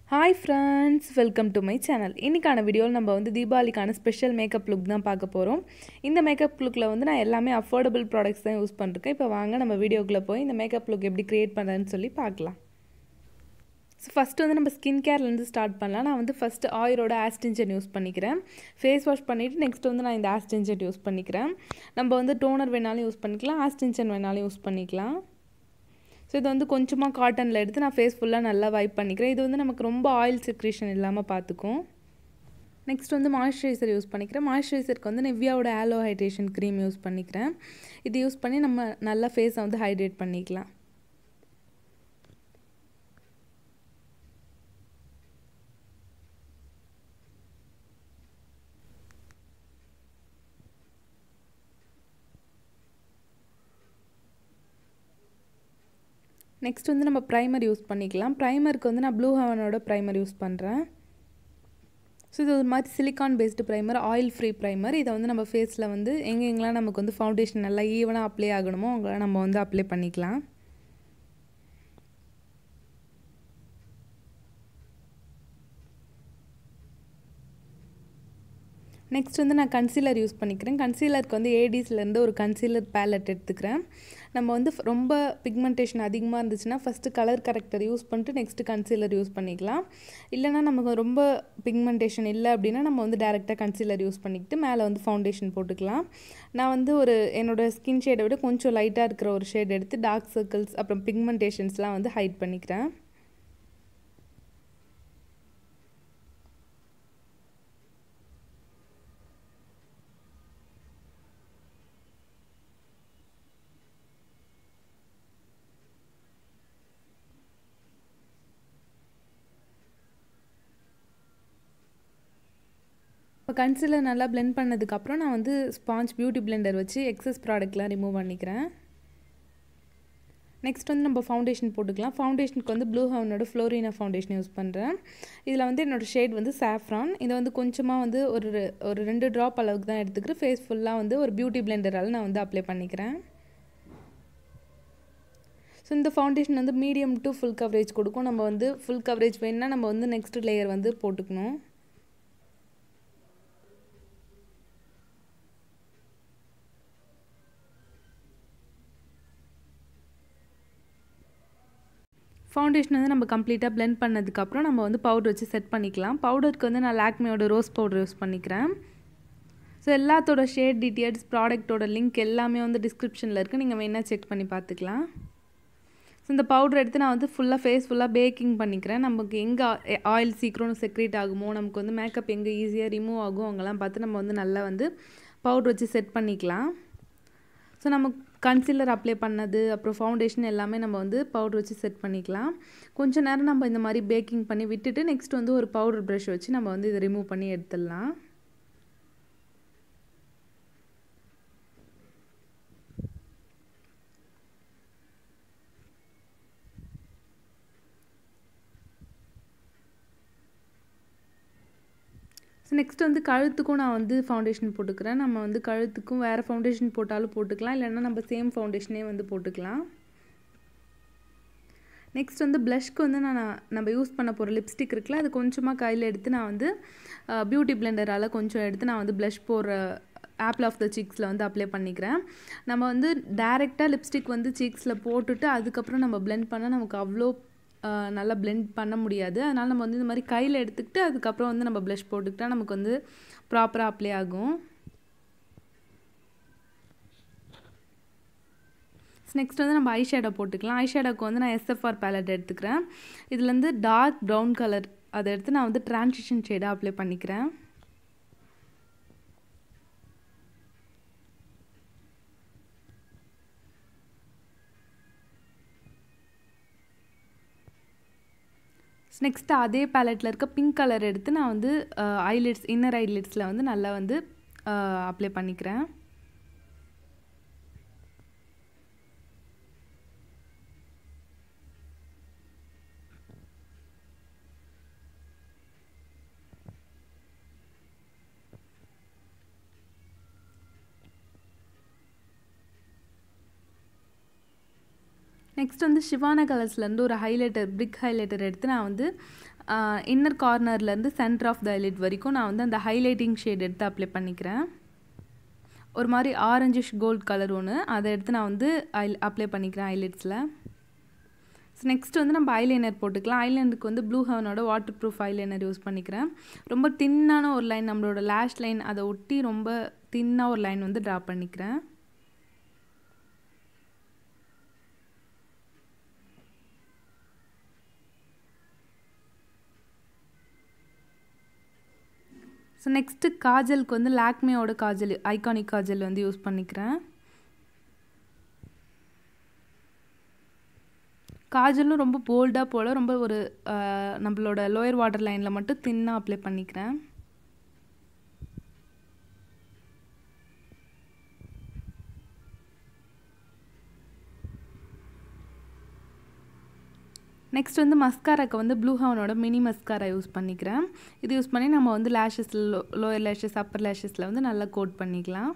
hi friends welcome to my channel இன்றைக்கான வீடியோவில் நம்ம வந்து தீபாவளிக்கான ஸ்பெஷல் மேக்கப் லுக் தான் பார்க்க போகிறோம் இந்த மேக்கப் லுக்கில் வந்து நான் எல்லாமே அஃபோர்டபுள் ப்ராடக்ட்ஸ் தான் யூஸ் பண்ணிருக்கேன் இப்போ வாங்க நம்ம வீடியோக்குள்ளே போய் இந்த மேக்கப் லுக் எப்படி க்ரியேட் பண்ணுறேன்னு சொல்லி பார்க்கலாம் ஸோ ஃபஸ்ட்டு வந்து நம்ம ஸ்கின் கேர்லேருந்து ஸ்டார்ட் பண்ணலாம் நான் வந்து ஃபஸ்ட்டு ஆயிலோட ஆஸ்டிஞ்சன் யூஸ் பண்ணிக்கிறேன் ஃபேஸ் வாஷ் பண்ணிவிட்டு நெக்ஸ்ட் வந்து நான் இந்த ஆஸ்டிஞ்சன் யூஸ் பண்ணிக்கிறேன் நம்ம வந்து டோனர் வேணாலும் யூஸ் பண்ணிக்கலாம் ஆஸ்டிஞ்சன் வேணாலும் யூஸ் பண்ணிக்கலாம் ஸோ இது வந்து கொஞ்சமாக காட்டனில் எடுத்து நான் ஃபேஸ் ஃபுல்லாக நல்லா வைப் பண்ணிக்கிறேன் இது வந்து நமக்கு ரொம்ப ஆயில் செக்ரேஷன் இல்லாமல் பார்த்துக்கும் நெக்ஸ்ட் வந்து மாய்ஸ்சரைசர் யூஸ் பண்ணிக்கிறேன் மாய்ஸ்சரைசருக்கு வந்து நிவ்யாவோட ஆலோ ஹைட்ரேஷன் க்ரீம் யூஸ் பண்ணிக்கிறேன் இது யூஸ் பண்ணி நம்ம நல்லா ஃபேஸை வந்து ஹைட்ரேட் பண்ணிக்கலாம் நெக்ஸ்ட் வந்து நம்ம ப்ரைமர் யூஸ் பண்ணிக்கலாம் ப்ரைமருக்கு வந்து நான் ப்ளூ ஹெவனோட ப்ரைமர் யூஸ் பண்ணுறேன் ஸோ இது ஒரு மாதிரி silicone based primer oil free primer இதை வந்து நம்ம ஃபேஸில் வந்து எங்கெங்கெல்லாம் நமக்கு வந்து ஃபவுண்டேஷன் நல்லா ஈவனாக அப்ளை ஆகணுமோ அங்கெல்லாம் நம்ம வந்து அப்ளை பண்ணிக்கலாம் நெக்ஸ்ட் வந்து நான் கன்சீலர் யூஸ் பண்ணிக்கிறேன் கன்சீலருக்கு வந்து ஏடிஸ்லேருந்து ஒரு கன்சீலர் பேலட் எடுத்துக்கிறேன் நம்ம வந்து ரொம்ப பிக்மெண்டேஷன் அதிகமாக இருந்துச்சுன்னா ஃபஸ்ட்டு கலர் கரெக்டர் யூஸ் பண்ணிட்டு நெக்ஸ்ட்டு கன்சீலர் யூஸ் பண்ணிக்கலாம் இல்லைனா நமக்கு ரொம்ப பிக்மெண்டேஷன் இல்லை அப்படின்னா நம்ம வந்து டேரெக்டாக கன்சீலர் யூஸ் பண்ணிக்கிட்டு மேலே வந்து ஃபவுண்டேஷன் போட்டுக்கலாம் நான் வந்து ஒரு என்னோடய ஸ்கின் ஷேடை விட கொஞ்சம் லைட்டாக இருக்கிற ஒரு ஷேட் எடுத்து டார்க் சர்க்கிள்ஸ் அப்புறம் பிக்மெண்டேஷன்ஸ்லாம் வந்து ஹைட் பண்ணிக்கிறேன் இப்போ கன்சிலர் நல்லா பிளெண்ட் பண்ணதுக்கப்புறம் நான் வந்து ஸ்பாஞ்ச் பியூட்டி பிளெண்டர் வச்சு எக்ஸஸ் ப்ராடக்ட்லாம் ரிமூவ் பண்ணிக்கிறேன் நெக்ஸ்ட் வந்து நம்ம ஃபவுண்டேஷன் போட்டுக்கலாம் ஃபவுண்டேஷனுக்கு வந்து ப்ளூ ஹவனோட ஃப்ளோரினா ஃபவுண்டேஷன் யூஸ் பண்ணுறேன் இதில் வந்து என்னோடய ஷேட் வந்து சாஃப்ரான் இதை வந்து கொஞ்சமாக வந்து ஒரு ஒரு ரெண்டு ட்ராப் அளவுக்கு தான் எடுத்துக்கிறேன் ஃபேஸ் ஃபுல்லாக வந்து ஒரு பியூட்டி பிளெண்டரால் நான் வந்து அப்ளை பண்ணிக்கிறேன் ஸோ இந்த ஃபவுண்டேஷன் வந்து மீடியம் டு ஃபுல் கவரேஜ் கொடுக்கும் நம்ம வந்து ஃபுல் கவரேஜ் வேணுன்னா நம்ம வந்து நெக்ஸ்ட் லேயர் வந்து போட்டுக்கணும் ஃபவுண்டேஷன் வந்து நம்ம கம்ப்ளீட்டாக பிளெண்ட் பண்ணதுக்கப்புறம் நம்ம வந்து பவுடர் வச்சு செட் பண்ணிக்கலாம் பவுடருக்கு வந்து நான் லாக்மியோட ரோஸ் பவுடர் யூஸ் பண்ணிக்கிறேன் ஸோ எல்லாத்தோட ஷேட் டீட்டெயில்ஸ் ப்ராடக்ட்டோட லிங்க் எல்லாமே வந்து டிஸ்கிரிப்ஷனில் இருக்குது நீங்கள் வேணால் செக் பண்ணி பார்த்துக்கலாம் ஸோ இந்த பவுடர் எடுத்து நான் வந்து ஃபுல்லாக ஃபேஸ் ஃபுல்லாக பேக்கிங் பண்ணிக்கிறேன் நமக்கு எங்கே ஆயில் சீக்கிரம் செக்ரேட் ஆகுமோ நமக்கு வந்து மேக்கப் எங்கே ஈஸியாக ரிமூவ் ஆகும் அவங்கெல்லாம் பார்த்து நம்ம வந்து நல்லா வந்து பவுடர் வச்சு செட் பண்ணிக்கலாம் ஸோ நம்ம கன்சீலர் அப்ளை பண்ணது அப்புறம் ஃபவுண்டேஷன் எல்லாமே நம்ம வந்து பவுடர் வச்சு செட் பண்ணிக்கலாம் கொஞ்சம் நேரம் நம்ம இந்த மாதிரி பேக்கிங் பண்ணி விட்டுட்டு நெக்ஸ்ட் வந்து ஒரு பவுடர் ப்ரஷ் வச்சு நம்ம வந்து இதை ரிமூவ் பண்ணி எடுத்துடலாம் ஸோ நெக்ஸ்ட் வந்து கழுத்துக்கும் நான் வந்து ஃபவுண்டேஷன் போட்டுக்கிறேன் நம்ம வந்து கழுத்துக்கும் வேறு ஃபவுண்டேஷன் போட்டாலும் போட்டுக்கலாம் இல்லைன்னா நம்ம சேம் ஃபவுண்டேஷனே வந்து போட்டுக்கலாம் நெக்ஸ்ட் வந்து ப்ளஷ்க்கு வந்து நான் நம்ம யூஸ் பண்ண போகிற லிப்ஸ்டிக் இருக்குல்ல அது கொஞ்சமாக கையில் எடுத்து நான் வந்து பியூட்டி பிளெண்டரால் கொஞ்சம் எடுத்து நான் வந்து ப்ளஷ் போடுற ஆப்பிள் ஆஃப் த சீக்ஸில் வந்து அப்ளை பண்ணிக்கிறேன் நம்ம வந்து டேரெக்டாக லிப்ஸ்டிக் வந்து சீக்ஸில் போட்டுட்டு அதுக்கப்புறம் நம்ம பிளெண்ட் பண்ணால் நமக்கு அவ்வளோ நல்லா பிளெண்ட் பண்ண முடியாது அதனால் நம்ம வந்து இந்த மாதிரி கையில் எடுத்துக்கிட்டு அதுக்கப்புறம் வந்து நம்ம ப்ளஷ் போட்டுக்கிட்டால் நமக்கு வந்து ப்ராப்பராக அப்ளை ஆகும் நெக்ஸ்ட் வந்து நம்ம ஐ ஷேடோ போட்டுக்கலாம் ஐ ஷேடோக்கு வந்து நான் எஸ்எஃப்ஆர் பேலட் எடுத்துக்கிறேன் இதுலேருந்து டார்க் ப்ரௌன் கலர் அதை எடுத்து நான் வந்து ட்ரான்சிஷன் ஷேடாக அப்ளை பண்ணிக்கிறேன் நெக்ஸ்ட்டு அதே பேலட்டில் இருக்க பிங்க் கலர் எடுத்து நான் வந்து ஐலிட்ஸ் இன்னர் ஐலிட்ஸில் வந்து நல்லா வந்து அப்ளை பண்ணிக்கிறேன் நெக்ஸ்ட் வந்து ஷிவானா கலர்ஸ்லேருந்து ஒரு ஹைலைட்டர் பிரிக் ஹைலைட்டர் எடுத்து நான் வந்து இன்னர் கார்னர்லேருந்து சென்டர் ஆஃப் த ஹைலைட் வரைக்கும் நான் வந்து அந்த ஹைலைட்டிங் ஷேட் எடுத்து அப்ளை பண்ணிக்கிறேன் ஒரு மாதிரி ஆரஞ்சிஷ் கோல்ட் கலர் ஒன்று அதை எடுத்து நான் வந்து ஐ அப்ளை பண்ணிக்கிறேன் ஐலைட்ஸில் ஸோ நெக்ஸ்ட் வந்து நம்ம ஐலைனர் போட்டுக்கலாம் ஐலைனருக்கு வந்து ப்ளூ ஹெவனோட வாட்டர் ப்ரூஃப் ஐலைனர் யூஸ் பண்ணிக்கிறேன் ரொம்ப தின்னான ஒரு லைன் நம்மளோட லேஷ் லைன் அதை ஒட்டி ரொம்ப தின்னாக ஒரு லைன் வந்து ட்ரா பண்ணிக்கிறேன் ஸோ நெக்ஸ்ட்டு காஜலுக்கு வந்து லாக்மேயோட காஜல் ஐகானிக் காஜல் வந்து யூஸ் பண்ணிக்கிறேன் காஜலும் ரொம்ப போல்டாக போல் ரொம்ப ஒரு நம்மளோட லோயர் வாட்டர் லைனில் மட்டும் தின்னாக அப்ளை பண்ணிக்கிறேன் நெக்ஸ்ட் வந்து மஸ்காராக்கு வந்து ப்ளூ ஹவனோட மினி மஸ்காரா யூஸ் பண்ணிக்கிறேன் இது யூஸ் பண்ணி நம்ம வந்து லேஷஸில் லோ லோயர் லேஷஸ் அப்பர் லேஷஸில் வந்து நல்லா கோட் பண்ணிக்கலாம்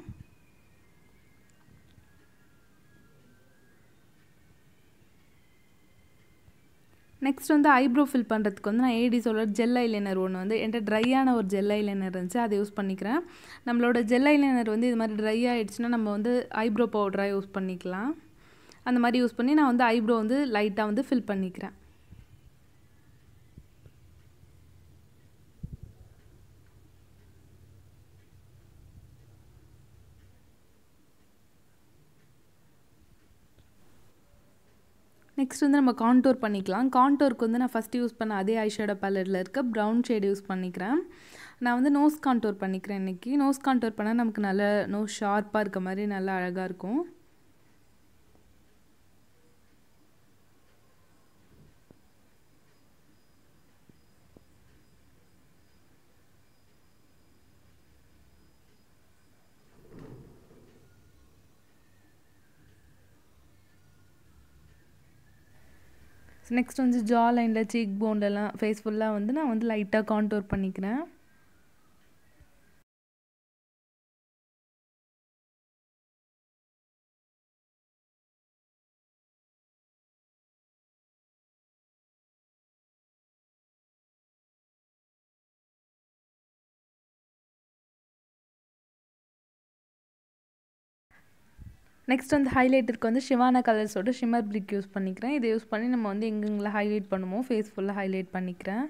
நெக்ஸ்ட் வந்து ஐப்ரோ ஃபில் பண்ணுறதுக்கு வந்து நான் ஏடிஸோட ஜெல் ஐலைனர் ஒன்று வந்து என்கிட்ட ட்ரையான ஒரு ஜெல் ஐலைனர் இருந்துச்சு அதை யூஸ் பண்ணிக்கிறேன் நம்மளோட ஜெல் ஐலைனர் வந்து இது மாதிரி ட்ரை ஆகிடுச்சுன்னா நம்ம வந்து ஐப்ரோ பவுடராக யூஸ் பண்ணிக்கலாம் அந்த மாதிரி யூஸ் பண்ணி நான் வந்து ஐப்ரோ வந்து லைட்டாக வந்து ஃபில் பண்ணிக்கிறேன் நெக்ஸ்ட் வந்து நம்ம கான்டோர் பண்ணிக்கலாம் கான்டோருக்கு வந்து நான் ஃபஸ்ட்டு யூஸ் பண்ண அதே ஐஷேடோ பேலட்டில் இருக்க ப்ரௌன் ஷேடு யூஸ் பண்ணிக்கிறேன் நான் வந்து நோஸ் கான்டோர் பண்ணிக்கிறேன் இன்றைக்கி நோஸ் கான்டோர் பண்ணால் நமக்கு நல்ல நோஸ் ஷார்ப்பாக இருக்க மாதிரி நல்லா அழகாக இருக்கும் நெக்ஸ்ட் வந்து ஜா லைனில் சீக் போன்லலாம் ஃபேஸ் ஃபுல்லாக வந்து நான் வந்து லைட்டாக கான்டோர் பண்ணிக்கிறேன் நெக்ஸ்ட் வந்து ஹைலைட்டருக்கு வந்து ஷிவானா கலர்ஸோட ஷிம்மர் பிரிக் யூஸ் பண்ணிக்கிறேன் இதை யூஸ் பண்ணி நம்ம வந்து எங்கெங்கெல்லாம் ஹைலைட் பண்ணுமோ ஃபேஸ் ஃபுல்லாக ஹைலைட் பண்ணிக்கிறேன்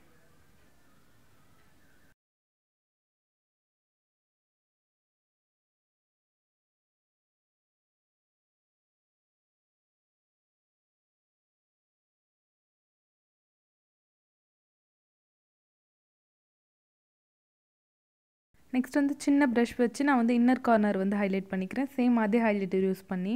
நெக்ஸ்ட் வந்து சின்ன ப்ரஷ் வச்சு நான் வந்து இன்னர் கார்னர் வந்து ஹைலைட் பண்ணிக்கிறேன் சேம் அதே ஹைலைட்டர் யூஸ் பண்ணி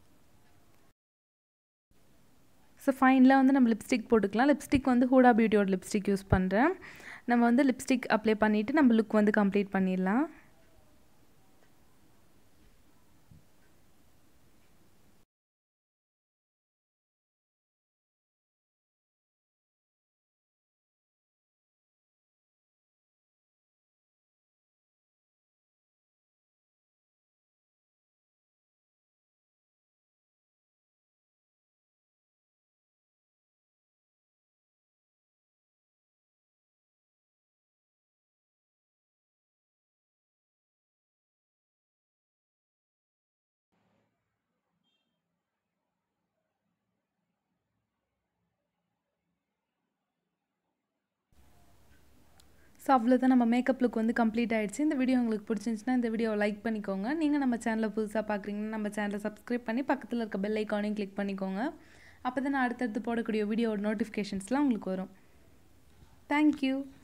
ஸோ ஃபைனலாக வந்து நம்ம லிப்ஸ்டிக் போட்டுக்கலாம் லிப்ஸ்டிக் வந்து ஹூடா பியூட்டியோட லிப்ஸ்டிக் யூஸ் பண்ணுறேன் நம்ம வந்து லிப்ஸ்டிக் அப்ளை பண்ணிவிட்டு நம்ம லுக் வந்து கம்ப்ளீட் பண்ணிடலாம் ஸோ அவ்வளோதான் நம்ம மேக்கப் லுக் வந்து கம்ப்ளீட் ஆகிடுச்சு இந்த வீடியோ உங்களுக்கு பிடிச்சிருந்துச்சுன்னா இந்த வீடியோவை லைக் பண்ணிக்கோங்க நீங்கள் நம்ம சேனலில் புதுசாக பார்க்குறீங்கன்னா நம்ம சேனலை சப்ஸ்கிரைப் பண்ணி பக்கத்தில் இருக்க பெல் ஐக்கானையும் கிளிக் பண்ணிக்கோங்க அப்போ தான் நான் அடுத்தடுத்து போடக்கூடிய வீடியோட நோட்டிஃபிகேஷன்ஸ்லாம் உங்களுக்கு வரும் தேங்க்யூ